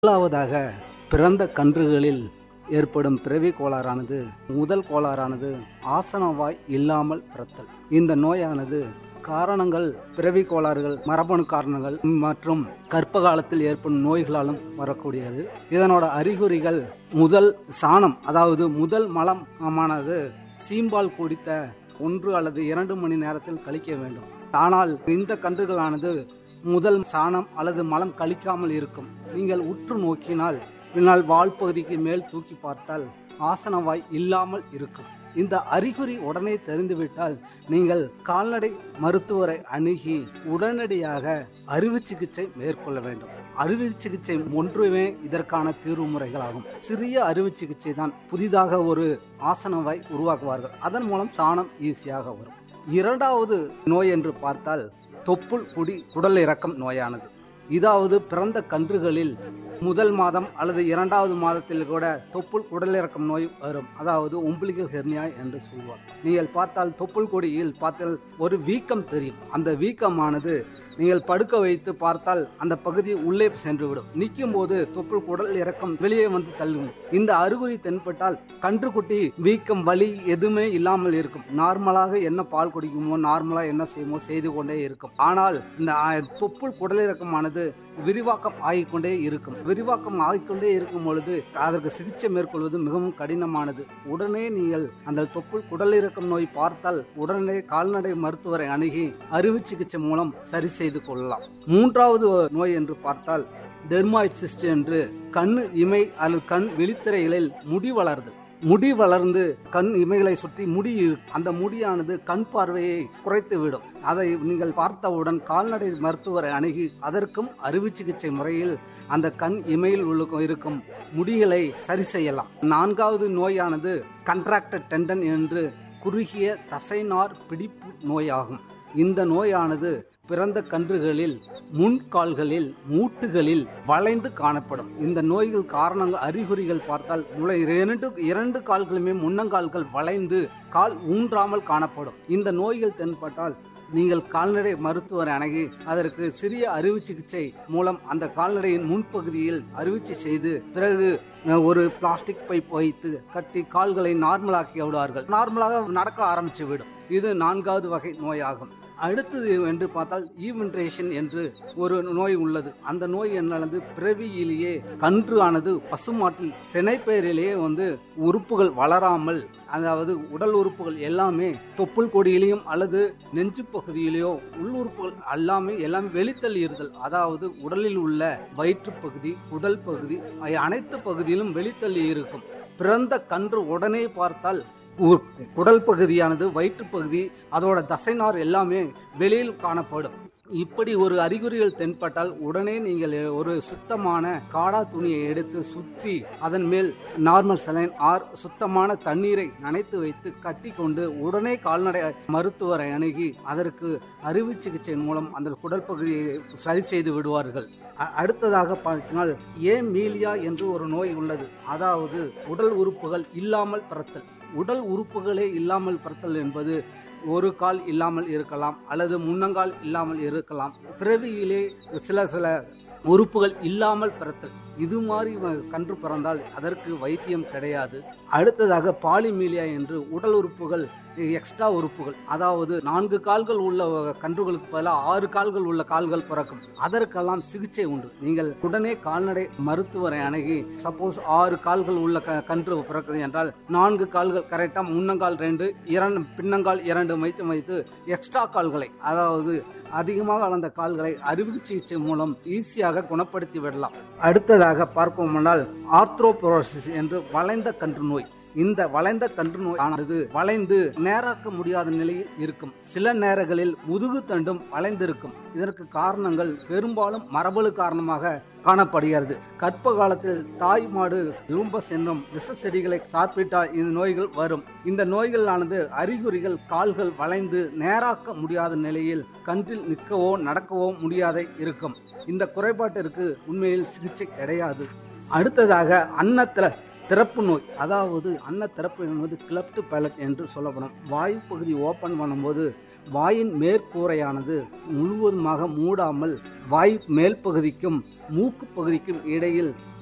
முதலாவதாக பிறந்த கன்றுகளில் ஏற்படும் பிறவி கோளாறானது முதல் கோளாறானது ஆசனவாய் இல்லாமல் பிறத்தல் இந்த நோயானது காரணங்கள் பிறவி கோளாறுகள் மரபணு காரணங்கள் மற்றும் கர்ப்ப காலத்தில் ஏற்படும் நோய்களாலும் வரக்கூடியது இதனோட அறிகுறிகள் முதல் சாணம் அதாவது முதல் மலம் ஆனது சீம்பால் குடித்த ஒன்று அல்லது இரண்டு மணி நேரத்தில் கழிக்க வேண்டும் ஆனால் இந்த கன்றுகளானது முதல் சாணம் அல்லது மலம் கழிக்காமல் இருக்கும் நீங்கள் உற்று நோக்கினால் பின்னால் வால் பகுதிக்கு மேல் தூக்கி பார்த்தால் ஆசனவாய் இல்லாமல் இருக்கும் இந்த அறிகுறி உடனே தெரிந்துவிட்டால் நீங்கள் கால்நடை மருத்துவரை அணுகி உடனடியாக அறுவை சிகிச்சை மேற்கொள்ள வேண்டும் அறுவை சிகிச்சை ஒன்றுமே இதற்கான தீர்வு முறைகளாகும் சிறிய அறுவை சிகிச்சை தான் புதிதாக ஒரு ஆசனவாய் உருவாக்குவார்கள் அதன் மூலம் சாணம் ஈஸியாக வரும் இரண்டாவது நோய் என்று பார்த்தால் தொப்புள் குடி குடல் இறக்கம் நோயானது இதாவது பிறந்த கன்றுகளில் முதல் மாதம் அல்லது இரண்டாவது மாதத்தில் கூட தொப்புள் குடலிறக்கம் நோய் வரும் அதாவது உம்பிளிகல் ஹெர்னியா என்று சொல்வார் நீங்கள் பார்த்தால் தொப்புள் கொடியில் பார்த்தால் ஒரு வீக்கம் தெரியும் அந்த வீக்கமானது நீங்கள் படுக்க வைத்து பார்த்தால் அந்த பகுதி உள்ளே சென்றுவிடும் நிற்கும் போது தொப்புள் குடல் இறக்கம் வெளியே வந்து தள்ளும் இந்த அறிகுறி தென்பட்டால் கன்றுக்குட்டி வீக்கம் வலி எதுவுமே இல்லாமல் இருக்கும் நார்மலாக என்ன பால் குடிக்குமோ நார்மலா என்ன செய்யுமோ செய்து கொண்டே இருக்கும் ஆனால் இந்த தொப்புள் குடலிறக்கமானது விரிவாக்கம் ஆகிக்கொண்டே இருக்கும் விரிவாக்கம் ஆகிக்கொண்டே இருக்கும் பொழுது அதற்கு சிகிச்சை மேற்கொள்வது மிகவும் கடினமானது உடனே நீங்கள் அந்த தொப்புள் குடலிறக்கம் நோய் பார்த்தால் உடனே கால்நடை மருத்துவரை அணுகி அறுவை சிகிச்சை மூலம் சரி செய்து கொள்ளலாம் மூன்றாவது நோய் என்று பார்த்தால் டெர்மாய்ட் சிஸ்ட் என்று கண் இமை அல்லது கண் விழித்திரைகளில் முடி வளருது முடி வளர்ந்து கண் இமைகளை சுற்றி முடி அந்த முடியானது கண் பார்வையை குறைத்து விடும் அதை நீங்கள் பார்த்தவுடன் கால்நடை மருத்துவரை அணுகி அதற்கும் அறுவை சிகிச்சை முறையில் அந்த கண் இமையில் உள்ள இருக்கும் முடிகளை சரி செய்யலாம் நான்காவது நோயானது கண்ட்ராக்டட் டெண்டன் என்று குறுகிய தசைநார் பிடிப்பு நோயாகும் இந்த நோயானது பிறந்த கன்றுகளில் முன்கால்களில் மூட்டுகளில் வளைந்து காணப்படும் இந்த நோய்கள் காரணங்கள் அறிகுறிகள் பார்த்தால் முளை இரண்டு இரண்டு கால்களுமே முன்னங்கால்கள் வளைந்து கால் ஊன்றாமல் காணப்படும் இந்த நோய்கள் தென்பட்டால் நீங்கள் கால்நடை மருத்துவர் அணுகி அதற்கு சிறிய அறுவை சிகிச்சை மூலம் அந்த கால்நடையின் முன்பகுதியில் அறுவை செய்து பிறகு ஒரு பிளாஸ்டிக் பைப் வைத்து கட்டி கால்களை நார்மலாக்கி விடுவார்கள் நார்மலாக நடக்க ஆரம்பித்து விடும் இது நான்காவது வகை நோயாகும் அடுத்தது என்று பார்த்தால் ஈவென்ட்ரேஷன் என்று ஒரு நோய் உள்ளது அந்த நோய் என்னது பிறவியிலேயே கன்று ஆனது பசுமாட்டில் சினைப்பெயரிலேயே வந்து உறுப்புகள் வளராமல் அதாவது உடல் உறுப்புகள் எல்லாமே தொப்புள் கொடியிலையும் அல்லது நெஞ்சு பகுதியிலேயோ உள்ளுறுப்புகள் எல்லாமே எல்லாமே வெளித்தள்ளியிருதல் அதாவது உடலில் உள்ள வயிற்று பகுதி உடல் பகுதி அனைத்து பகுதியிலும் வெளித்தள்ளி இருக்கும் பிறந்த கன்று உடனே பார்த்தால் குடல் பகுதியானது வயிற்று பகுதி அதோட தசைநார் எல்லாமே வெளியில் காணப்படும் இப்படி ஒரு அறிகுறிகள் தென்பட்டால் உடனே நீங்கள் ஒரு சுத்தமான காடா துணியை எடுத்து சுற்றி அதன் மேல் நார்மல் சலைன் ஆர் சுத்தமான தண்ணீரை நனைத்து வைத்து கட்டி கொண்டு உடனே கால்நடை மருத்துவரை அணுகி அதற்கு அறுவை சிகிச்சை மூலம் அந்த குடல் பகுதியை சரி செய்து விடுவார்கள் அடுத்ததாக பார்த்தால் ஏ மீலியா என்று ஒரு நோய் உள்ளது அதாவது உடல் உறுப்புகள் இல்லாமல் பிறத்தல் உடல் உறுப்புகளே இல்லாமல் பிறத்தல் என்பது ஒரு கால் இல்லாமல் இருக்கலாம் அல்லது முன்னங்கால் இல்லாமல் இருக்கலாம் பிறவியிலே சில சில உறுப்புகள் இல்லாமல் பிறத்தல் இது மாதிரி கன்று பிறந்தால் அதற்கு வைத்தியம் கிடையாது அடுத்ததாக பாலிமீலியா என்று உடல் உறுப்புகள் எக்ஸ்ட்ரா உறுப்புகள் அதாவது நான்கு கால்கள் உள்ள கன்றுகளுக்கு பதிலாக ஆறு கால்கள் உள்ள கால்கள் பிறக்கும் அதற்கெல்லாம் சிகிச்சை உண்டு நீங்கள் உடனே கால்நடை மருத்துவரை அணுகி சப்போஸ் ஆறு கால்கள் உள்ள கன்று பிறக்குது என்றால் நான்கு கால்கள் கரெக்டா முன்னங்கால் ரெண்டு இரண்டு பின்னங்கால் இரண்டு வைத்து வைத்து எக்ஸ்ட்ரா கால்களை அதாவது அதிகமாக வளர்ந்த கால்களை அறுவை சிகிச்சை மூலம் ஈஸியாக குணப்படுத்தி விடலாம் அடுத்ததாக பார்ப்போம்னால் ஆர்த்ரோபோரோசிஸ் என்று வளைந்த கன்று நோய் இந்த வளைந்த கன்று நோய் ஆனது வளைந்து நேராக்க முடியாத நிலையில் இருக்கும் சில நேரங்களில் முதுகு தண்டும் வளைந்திருக்கும் இதற்கு காரணங்கள் பெரும்பாலும் மரபணு காரணமாக காணப்படுகிறது கற்ப காலத்தில் தாய் மாடு லூம்பஸ் என்னும் விஷ செடிகளை சாப்பிட்டால் இந்த நோய்கள் வரும் இந்த நோய்களானது அறிகுறிகள் கால்கள் வளைந்து நேராக்க முடியாத நிலையில் கன்றில் நிற்கவோ நடக்கவோ முடியாத இருக்கும் இந்த குறைபாட்டிற்கு உண்மையில் சிகிச்சை கிடையாது அடுத்ததாக அன்னத்துல திறப்பு நோய் அதாவது அன்ன திறப்பு என்பது கிளப்ட் பேலட் என்று சொல்லப்படும் வாயு பகுதி ஓப்பன் பண்ணும்போது வாயின் மேற்கூரையானது முழுவதுமாக மூடாமல் வாய் மேல் பகுதிக்கும் மூக்கு பகுதிக்கும் இடையில்